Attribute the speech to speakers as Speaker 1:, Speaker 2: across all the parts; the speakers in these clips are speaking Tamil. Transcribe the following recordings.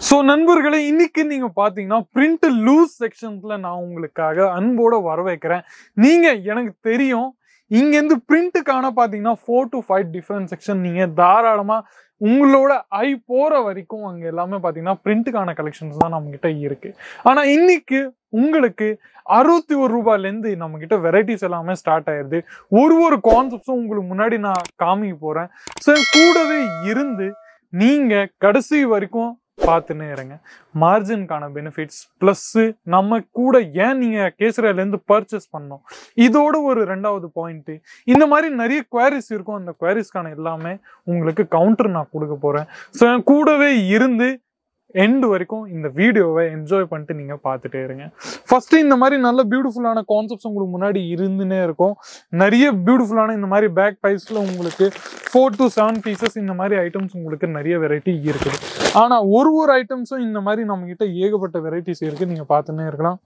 Speaker 1: ஸோ நண்பர்களே இன்னைக்கு நீங்க பாத்தீங்கன்னா பிரிண்ட் லூஸ் செக்ஷன்ஸ்ல நான் உங்களுக்காக அன்போட வர வைக்கிறேன் நீங்க எனக்கு தெரியும் இங்கேருந்து பிரிண்ட்டுக்கான பார்த்தீங்கன்னா four to five different section நீங்கள் தாராளமாக உங்களோட ஐ போகிற வரைக்கும் அங்கே எல்லாமே பார்த்தீங்கன்னா பிரிண்ட்டுக்கான கலெக்ஷன்ஸ் தான் நம்மக்கிட்ட இருக்கு ஆனால் இன்னைக்கு உங்களுக்கு அறுபத்தி ஒரு ரூபாயிலேருந்து நம்மக்கிட்ட வெரைட்டிஸ் எல்லாமே ஸ்டார்ட் ஆயிருது ஒரு ஒரு கான்செப்ட்ஸும் உங்களுக்கு முன்னாடி நான் காமிக்க போகிறேன் ஸோ கூடவே இருந்து நீங்கள் கடைசி வரைக்கும் பார்த்துன்னே இருங்க மார்ஜின்கான பெனிஃபிட்ஸ் ப்ளஸ்ஸு நம்ம கூட ஏன் நீங்கள் கேசரியிலேருந்து பர்ச்சேஸ் பண்ணோம் இதோட ஒரு ரெண்டாவது பாயிண்ட்டு இந்த மாதிரி நிறைய குவாரிஸ் இருக்கும் அந்த குவாரிஸ்க்கான எல்லாமே உங்களுக்கு கவுண்டர் நான் கொடுக்க போகிறேன் ஸோ என் கூடவே இருந்து எண்டு வரைக்கும் இந்த வீடியோவை என்ஜாய் பண்ணிட்டு நீங்கள் பார்த்துட்டே இருங்க ஃபஸ்ட்டு இந்த மாதிரி நல்ல பியூட்டிஃபுல்லான கான்செப்ட்ஸ் உங்களுக்கு முன்னாடி இருந்துனே இருக்கும் நிறைய பியூட்டிஃபுல்லான இந்த மாதிரி பேக் பைஸில் உங்களுக்கு ஃபோர் டு செவன் பீசஸ் இந்த மாதிரி ஐட்டம்ஸ் உங்களுக்கு நிறைய வெரைட்டி இருக்குது ஆனால் ஒரு ஒரு ஐட்டம்ஸும் இந்த மாதிரி நம்மக்கிட்ட ஏகப்பட்ட வெரைட்டிஸ் இருக்குது நீங்கள் பார்த்துன்னே இருக்கலாம்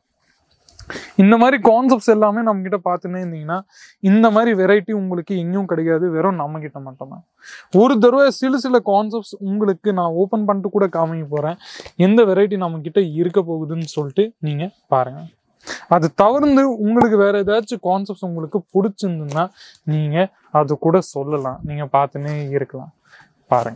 Speaker 1: இந்த மாதிரி கான்செப்ட்ஸ் எல்லாமே நம்ம கிட்ட பார்த்துன்னே இருந்தீங்கன்னா இந்த மாதிரி வெரைட்டி உங்களுக்கு எங்கேயும் கிடைக்காது வெறும் நம்ம கிட்ட மட்டும்தான் ஒரு தடவை சில சில கான்செப்ட்ஸ் உங்களுக்கு நான் ஓப்பன் பண்ணிட்டு கூட காமிக்க போறேன் எந்த வெரைட்டி நம்ம கிட்ட இருக்க போகுதுன்னு சொல்லிட்டு நீங்க பாருங்க அது தவிர்த்து உங்களுக்கு வேற ஏதாச்சும் கான்செப்ட்ஸ் உங்களுக்கு பிடிச்சிருந்துன்னா நீங்க அது கூட சொல்லலாம் நீங்க பார்த்துன்னே இருக்கலாம் பாருங்க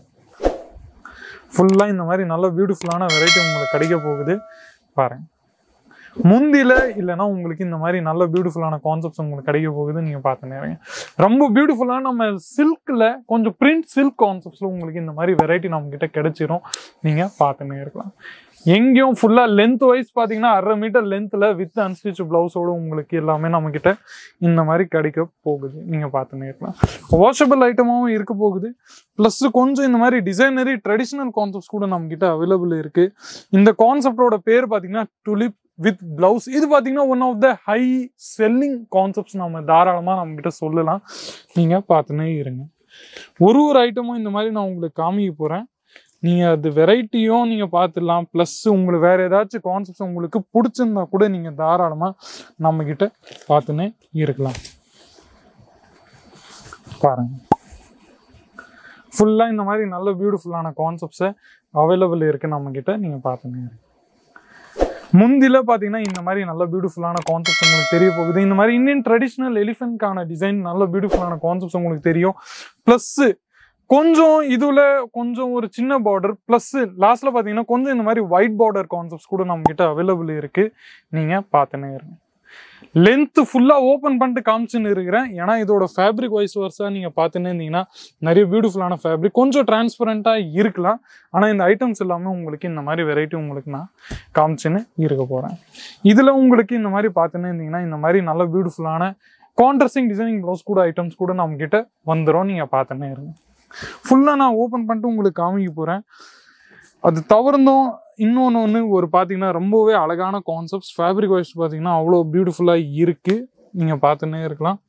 Speaker 1: ஃபுல்லா இந்த மாதிரி நல்ல பியூட்டிஃபுல்லான வெரைட்டி உங்களுக்கு கிடைக்க போகுது பாருங்க முந்தில இல்லைன்னா உங்களுக்கு இந்த மாதிரி நல்ல பியூட்டிஃபுல்லான கான்செப்ட்ஸ் உங்களுக்கு கிடைக்க போகுது நீங்க பார்த்து நேரங்க ரொம்ப பியூட்டிஃபுல்லான நம்ம சில்க்ல கொஞ்சம் பிரிண்ட் சில்க் கான்செப்ட்ஸ்ல உங்களுக்கு இந்த மாதிரி வெரைட்டி நம்ம கிட்ட கிடைச்சிரும் நீங்க பார்த்துன்னே இருக்கலாம் எங்கேயும் ஃபுல்லா லென்த் வைஸ் பாத்தீங்கன்னா அரை மீட்டர் லென்த்ல வித் அன்ஸ்டிச் பிளவுஸோட உங்களுக்கு எல்லாமே நம்ம கிட்ட இந்த மாதிரி கிடைக்க போகுது நீங்க பார்த்துன்னே இருக்கலாம் வாஷபிள் ஐட்டமாவும் இருக்க போகுது ப்ளஸ் கொஞ்சம் இந்த மாதிரி டிசைனரி ட்ரெடிஷ்னல் கான்செப்ட்ஸ் கூட நம்ம கிட்ட அவைலபிள் இருக்கு இந்த கான்செப்டோட பேர் பாத்தீங்கன்னா டுலிப் வித் பிளவுஸ் இது பார்த்தீங்கன்னா one of the high selling concepts நம்ம தாராளமாக நம்ம கிட்ட சொல்லலாம் நீங்கள் பார்த்துனே இருங்க ஒரு ஒரு ஐட்டமும் இந்த மாதிரி நான் உங்களுக்கு காமிக்க போகிறேன் நீங்கள் அது வெரைட்டியும் நீங்கள் பார்த்துடலாம் ப்ளஸ் உங்களுக்கு வேறு ஏதாச்சும் கான்செப்ட்ஸ் உங்களுக்கு பிடிச்சிருந்தா கூட நீங்கள் தாராளமாக நம்மக்கிட்ட பார்த்துனே இருக்கலாம் பாருங்க ஃபுல்லாக இந்த மாதிரி நல்ல பியூட்டிஃபுல்லான கான்செப்ட்ஸை அவைலபிள் இருக்குது நம்மக்கிட்ட நீங்கள் பார்த்துனே இருங்க முந்தில பார்த்தீங்கன்னா இந்த மாதிரி நல்ல பியூட்டிஃபுல்லான கான்செப்ட்ஸ் உங்களுக்கு தெரிய போகுது இந்த மாதிரி இந்தியன் ட்ரெடிஷ்னல் எலிஃபென்ட்கான டிசைன் நல்ல பியூட்டிஃபுல்லான கான்செப்ட்ஸ் உங்களுக்கு தெரியும் ப்ளஸ்ஸு கொஞ்சம் இதுல கொஞ்சம் ஒரு சின்ன பார்டர் ப்ளஸ் லாஸ்ட்ல பார்த்தீங்கன்னா கொஞ்சம் இந்த மாதிரி ஒயிட் பார்டர் கான்செப்ட்ஸ் கூட நம்ம கிட்ட அவைலபிள் இருக்கு நீங்க பார்த்துனே இருங்க லென்த் ஃபுல்லாக ஓப்பன் பண்ணிட்டு காமிச்சுன்னு இருக்கிறேன் ஏன்னா இதோட ஃபேப்ரிக் வைஸ் வர்ஸாக நீங்கள் பார்த்துன்னு இருந்தீங்கன்னா நிறைய பியூட்டிஃபுல்லான ஃபேப்ரிக் கொஞ்சம் டிரான்ஸ்பரண்ட்டாக இருக்கலாம் ஆனால் இந்த ஐட்டம்ஸ் எல்லாமே உங்களுக்கு இந்த மாதிரி வெரைட்டி உங்களுக்கு நான் காமிச்சுன்னு இருக்க போகிறேன் இதில் உங்களுக்கு இந்த மாதிரி பார்த்துன்னு இருந்தீங்கன்னா இந்த மாதிரி நல்ல பியூட்டிஃபுல்லான கான்ட்ரஸ்டிங் டிசைனிங் ப்ளவுஸ் கூட ஐட்டம்ஸ் கூட நம்ம கிட்ட வந்துடும் நீங்கள் பார்த்துன்னே இருங்க ஃபுல்லாக நான் ஓப்பன் பண்ணிட்டு உங்களுக்கு காமிக்க போகிறேன் அது தவிர்த்தும் இன்னொன்று ஒன்று ஒரு பார்த்தீங்கன்னா ரொம்பவே அழகான கான்செப்ட்ஸ் ஃபேப்ரிக் வைஸ் பார்த்தீங்கன்னா அவ்வளோ பியூட்டிஃபுல்லாக இருக்குது நீங்கள் பார்த்துன்னே இருக்கலாம்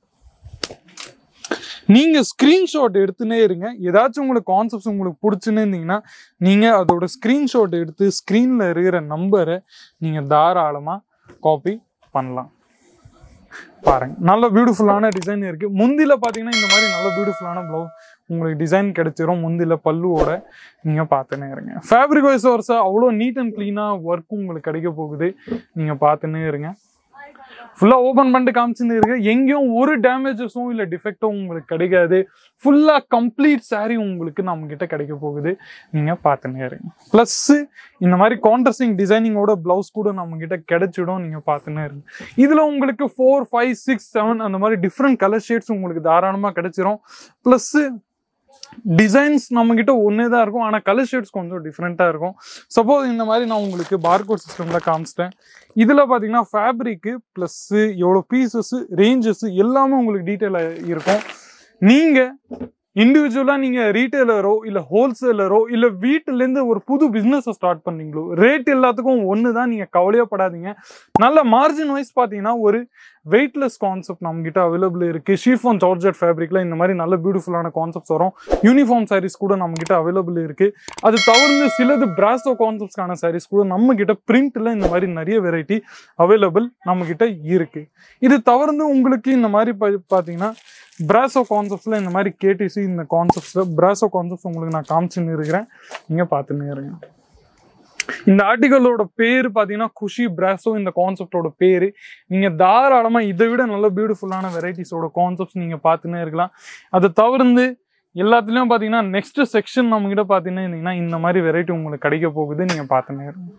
Speaker 1: நீங்கள் ஸ்க்ரீன்ஷாட் எடுத்துனே இருங்க ஏதாச்சும் உங்களுக்கு கான்செப்ட்ஸ் உங்களுக்கு பிடிச்சுன்னு இருந்தீங்கன்னா நீங்கள் அதோட ஸ்க்ரீன்ஷாட் எடுத்து ஸ்க்ரீனில் இருக்கிற நம்பரை நீங்கள் தாராளமாக காப்பி பண்ணலாம் பாருங்க நல்ல பியூட்டிஃபுல்லான டிசைன் இருக்கு முந்தில பாத்தீங்கன்னா இந்த மாதிரி நல்ல பியூட்டிஃபுல்லான ப்ளவுஸ் உங்களுக்கு டிசைன் கிடைச்சிரும் முந்தில பல்லுவோட நீங்க பார்த்துன்னே இருங்க ஃபேப்ரிக் வைஸ் வருஷா அவ்வளோ நீட் அண்ட் கிளீனா ஒர்க் உங்களுக்கு கிடைக்க போகுது நீங்க பார்த்துன்னே இருங்க ஃபுல்லாக ஓப்பன் பண்ணிட்டு காமிச்சுன்னு இருக்கு எங்கேயும் ஒரு டேமேஜஸும் இல்லை டிஃபெக்டும் உங்களுக்கு கிடைக்காது ஃபுல்லாக கம்ப்ளீட் saree உங்களுக்கு நம்ம கிட்ட கிடைக்க போகுது நீங்கள் பார்த்துன்னே இருங்க ப்ளஸ் இந்த மாதிரி கான்ட்ரஸ்டிங் டிசைனிங்கோட ப்ளவுஸ் கூட நம்ம கிட்ட கிடைச்சிடும் நீங்கள் பார்த்துன்னே இருங்க இதில் உங்களுக்கு ஃபோர் ஃபைவ் சிக்ஸ் செவன் அந்த மாதிரி டிஃப்ரெண்ட் கலர் ஷேட்ஸ் உங்களுக்கு தாராளமாக கிடைச்சிரும் ப்ளஸ்ஸு டிசைன்ஸ் நம்ம கிட்ட ஒன்றே தான் இருக்கும் ஆனால் கலர் ஷேட்ஸ் கொஞ்சம் டிஃப்ரெண்ட்டாக இருக்கும் சப்போஸ் இந்த மாதிரி நான் உங்களுக்கு பார்கோட் சிஸ்டமில் காமிச்சிட்டேன் இதில் பார்த்தீங்கன்னா ஃபேப்ரிக்கு ப்ளஸ்ஸு எவ்வளோ பீசஸ்ஸு ரேஞ்சஸ்ஸு எல்லாமே உங்களுக்கு டீட்டெயிலாக இருக்கும் நீங்கள் இண்டிவிஜுவலாக நீங்கள் ரீட்டைலரோ இல்லை ஹோல்சேலரோ இல்லை வீட்டிலேருந்து ஒரு புது பிஸ்னஸை ஸ்டார்ட் பண்ணீங்களோ ரேட் எல்லாத்துக்கும் ஒன்று தான் நீங்கள் கவலையப்படாதீங்க நல்ல மார்ஜின் வைஸ் பார்த்தீங்கன்னா ஒரு வெயிட்லெஸ் கான்செப்ட் நம்மகிட்ட அவைலபிள் இருக்குது ஷீஃபோன் ஜார்ஜெட் ஃபேப்ரிக்கில் இந்த மாதிரி நல்ல பியூட்டிஃபுல்லான கான்செப்ட்ஸ் வரும் யூனிஃபார்ம் சாரீஸ் கூட நம்மகிட்ட அவைலபிள் இருக்குது அது தவிர்த்து சிலது பிராசோ கான்செப்ட்ஸ்க்கான சாரீஸ் கூட நம்மகிட்ட பிரிண்ட்டில் இந்த மாதிரி நிறைய வெரைட்டி அவைலபிள் நம்மகிட்ட இருக்குது இது தவிர்த்து உங்களுக்கு இந்த மாதிரி பா- பார்த்தீங்கன்னா பிராசோ கான்செப்ட்ஸில் இந்த மாதிரி கேடிசி இந்த கான்செப்ட்ஸில் பிராசோ கான்செப்ட்ஸ் உங்களுக்கு நான் காமிச்சுன்னு இருக்கிறேன் நீங்கள் பார்த்துன்னு இருங்க இந்த ஆர்டிகலோட பேர் பாத்தீங்கன்னா குஷி பிராசோ இந்த கான்செப்டோட பேரு நீங்க தாராளமா இதை விட நல்ல பியூட்டிஃபுல்லான வெரைட்டிஸோட கான்செப்ட்ஸ் நீங்க பார்த்துன்னே இருக்கலாம் அதை தவிர்த்து எல்லாத்துலயும் பாத்தீங்கன்னா நெக்ஸ்ட் செக்ஷன் நம்ம கிட்ட பாத்தீங்கன்னா இருந்தீங்கன்னா இந்த மாதிரி வெரைட்டி உங்களுக்கு கிடைக்க போகுது நீங்க பார்த்துன்னே இருங்க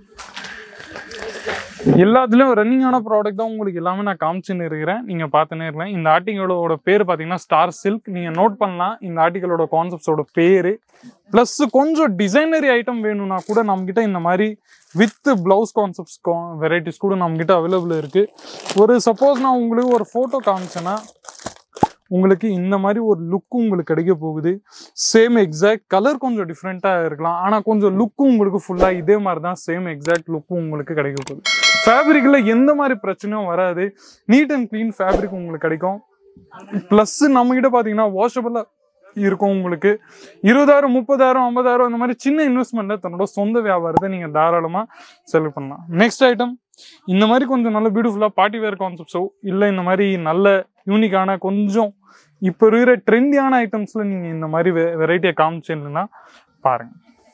Speaker 1: எல்லாத்துலயும் ரன்னிங் ஆன ப்ராடக்ட் தான் உங்களுக்கு எல்லாமே நான் காமிச்சுன்னு இருக்கிறேன் நீங்க பார்த்துன்னே இருக்கலாம் இந்த ஆர்டிகளோட பேர் பாத்தீங்கன்னா ஸ்டார் சில்க் நீங்க நோட் பண்ணலாம் இந்த ஆர்டிகளோட கான்செப்ட்ஸோட பேரு ப்ளஸ் கொஞ்சம் டிசைனரி ஐட்டம் வேணும்னா கூட நம்மகிட்ட இந்த மாதிரி வித் பிளவுஸ் கான்செப்ட்ஸ் வெரைட்டிஸ் கூட நம்மகிட்ட அவைலபிள் இருக்கு ஒரு சப்போஸ் நான் உங்களுக்கு ஒரு ஃபோட்டோ காமிச்சேன்னா உங்களுக்கு இந்த மாதிரி ஒரு லுக் உங்களுக்கு கிடைக்க போகுது சேம் எக்ஸாக்ட் கலர் கொஞ்சம் டிஃப்ரெண்ட்டாக இருக்கலாம் ஆனால் கொஞ்சம் லுக்கும் உங்களுக்கு ஃபுல்லாக இதே மாதிரி தான் சேம் எக்ஸாக்ட் லுக்கும் உங்களுக்கு கிடைக்க போகுது ஃபேப்ரிக்கில் எந்த மாதிரி பிரச்சனையும் வராது நீட் அண்ட் க்ளீன் ஃபேப்ரிக் உங்களுக்கு கிடைக்கும் ப்ளஸ் நம்மகிட்ட பார்த்தீங்கன்னா வாஷபிளாக இருக்கும் உங்களுக்கு இருபதாயிரம் முப்பதாயிரம் ஐம்பதாயிரம் அந்த மாதிரி சின்ன இன்வெஸ்ட்மெண்ட்ல தன்னோட சொந்த வியாபாரத்தை நீங்கள் தாராளமாக செலவு பண்ணலாம் நெக்ஸ்ட் ஐட்டம் இந்த மாதிரி கொஞ்சம் நல்ல பியூட்டிஃபுல்லாக பார்ட்டி வேர் கான்செப்ட்ஸோ இல்லை இந்த மாதிரி நல்ல யூனிக்கான கொஞ்சம் இப்போ இருக்கிற ட்ரெண்டியான ஐட்டம்ஸில் நீங்கள் இந்த மாதிரி வெ வெரைட்டியை காமிச்சிருந்தீங்கன்னா பாருங்க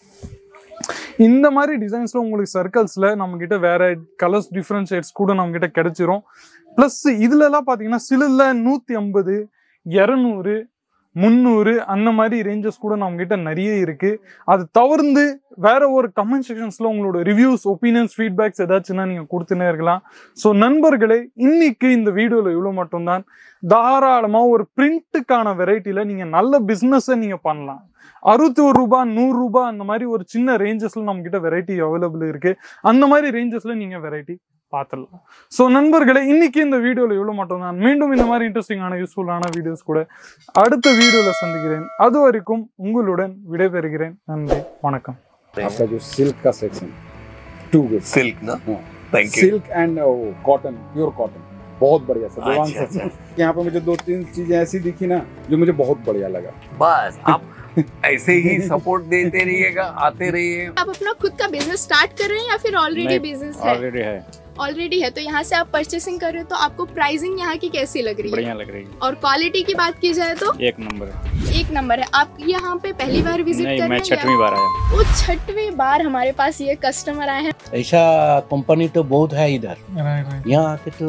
Speaker 1: இந்த மாதிரி டிசைன்ஸில் உங்களுக்கு சர்க்கிள்ஸில் நம்மக்கிட்ட வேற கலர்ஸ் டிஃப்ரெண்ட் ஷேட்ஸ் கூட நம்மக்கிட்ட கிடைச்சிரும் ப்ளஸ் இதுலலாம் பார்த்தீங்கன்னா சிலில் நூற்றி ஐம்பது இரநூறு முந்நூறு அந்த மாதிரி ரேஞ்சஸ் கூட நம்மகிட்ட நிறைய இருக்கு அது தவிர்த்து வேற ஒரு கமெண்ட் செக்ஷன்ஸ்ல உங்களோட ரிவ்யூஸ் ஒப்பீனியன்ஸ் ஃபீட்பேக்ஸ் ஏதாச்சுன்னா நீங்க கொடுத்துனே இருக்கலாம் ஸோ நண்பர்களே இன்னைக்கு இந்த வீடியோல இவ்வளோ மட்டும்தான் தாராளமா ஒரு பிரிண்ட்டுக்கான வெரைட்டியில நீங்க நல்ல பிஸ்னஸை நீங்க பண்ணலாம் அறுபத்தி ஒரு ரூபாய் நூறு ரூபாய் அந்த மாதிரி ஒரு சின்ன ரேஞ்சஸ்ல நம்ம கிட்ட வெரைட்டி அவைலபிள் இருக்கு அந்த மாதிரி ரேஞ்சஸ்ல நீங்க வெரைட்டி பார்த்துடலாம் ஸோ நண்பர்களே இன்னைக்கு இந்த வீடியோல இவ்வளோ மட்டும்தான் மீண்டும் இந்த மாதிரி இன்ட்ரெஸ்டிங்கான யூஸ்ஃபுல்லான வீடியோஸ் கூட அடுத்த வீடியோல சந்திக்கிறேன் அது வரைக்கும் உங்களுடன் விடைபெறுகிறேன் நன்றி வணக்கம்
Speaker 2: आपका जो सिल्क का सेक्शन टू गुड
Speaker 3: सिल्क ना
Speaker 2: हाँ।
Speaker 3: Thank you
Speaker 2: silk and cotton pure cotton बहुत बढ़िया सर देवांग
Speaker 3: अच्छा,
Speaker 2: सेक्शन यहाँ पे मुझे दो तीन चीजें ऐसी दिखी ना जो मुझे बहुत बढ़िया लगा
Speaker 3: बस आप ऐसे ही सपोर्ट देते रहिएगा आते रहिए
Speaker 4: आप अपना खुद का बिजनेस स्टार्ट कर रहे हैं या फिर ऑलरेडी
Speaker 2: नहीं,
Speaker 4: बिजनेस है
Speaker 2: ऑलरेडी है
Speaker 4: ऑलरेडी है तो यहाँ से आप परचेसिंग कर रहे हो तो आपको प्राइसिंग यहाँ की कैसी लग रही है
Speaker 2: बढ़िया लग रही है
Speaker 4: और क्वालिटी की बात की जाए तो
Speaker 2: एक नंबर है
Speaker 4: एक नंबर है आप यहाँ पे पहली बार विजिट
Speaker 2: नहीं
Speaker 4: कर
Speaker 2: मैं
Speaker 4: रहे हैं
Speaker 2: छठवीं बार आया
Speaker 4: या वो छठवीं बार हमारे पास ये कस्टमर आए हैं
Speaker 5: ऐसा कंपनी तो बहुत है इधर यहाँ आके तो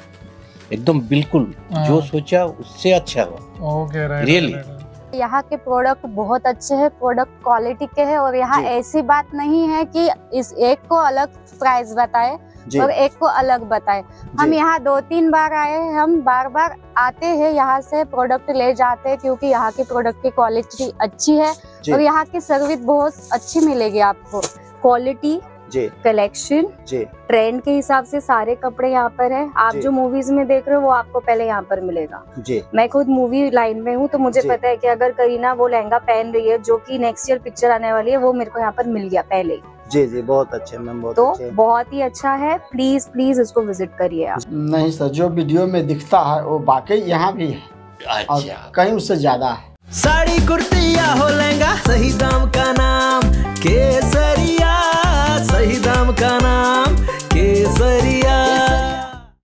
Speaker 5: एकदम बिल्कुल
Speaker 1: हाँ।
Speaker 5: जो सोचा उससे अच्छा हुआ
Speaker 1: ஓகே
Speaker 5: Really?
Speaker 6: यहाँ के प्रोडक्ट बहुत अच्छे हैं प्रोडक्ट क्वालिटी के हैं और यहाँ
Speaker 5: जी।
Speaker 6: ऐसी बात नहीं है कि इस एक को अलग प्राइस बताए
Speaker 5: जी
Speaker 6: और एक को अलग बताए हम
Speaker 5: जी।
Speaker 6: यहाँ दो तीन बार आए हैं हम बार बार आते हैं यहाँ से प्रोडक्ट ले जाते हैं क्योंकि यहाँ की प्रोडक्ट की क्वालिटी अच्छी है
Speaker 5: जी।
Speaker 6: और यहाँ की सर्विस बहुत अच्छी मिलेगी आपको क्वालिटी
Speaker 5: जी
Speaker 6: कलेक्शन
Speaker 5: जी
Speaker 6: ट्रेंड के हिसाब से सारे कपड़े यहाँ पर है आप
Speaker 5: जी।
Speaker 6: जो मूवीज में देख रहे हो वो आपको पहले यहाँ पर मिलेगा
Speaker 5: जी
Speaker 6: मैं खुद मूवी लाइन में हूँ तो मुझे
Speaker 5: जी।
Speaker 6: पता है कि अगर करीना वो लहंगा पहन रही है जो कि नेक्स्ट ईयर पिक्चर आने वाली है वो मेरे को यहाँ पर मिल गया पहले ही।
Speaker 5: जी जी बहुत अच्छे मैम बहुत
Speaker 6: तो
Speaker 5: अच्छे
Speaker 6: बहुत ही अच्छा है प्लीज प्लीज इसको विजिट करिए आप
Speaker 7: नहीं सर जो वीडियो में दिखता है वो वाकई यहाँ भी है और
Speaker 5: अच्छा
Speaker 7: कहीं उससे ज्यादा है
Speaker 8: साड़ी कुर्ती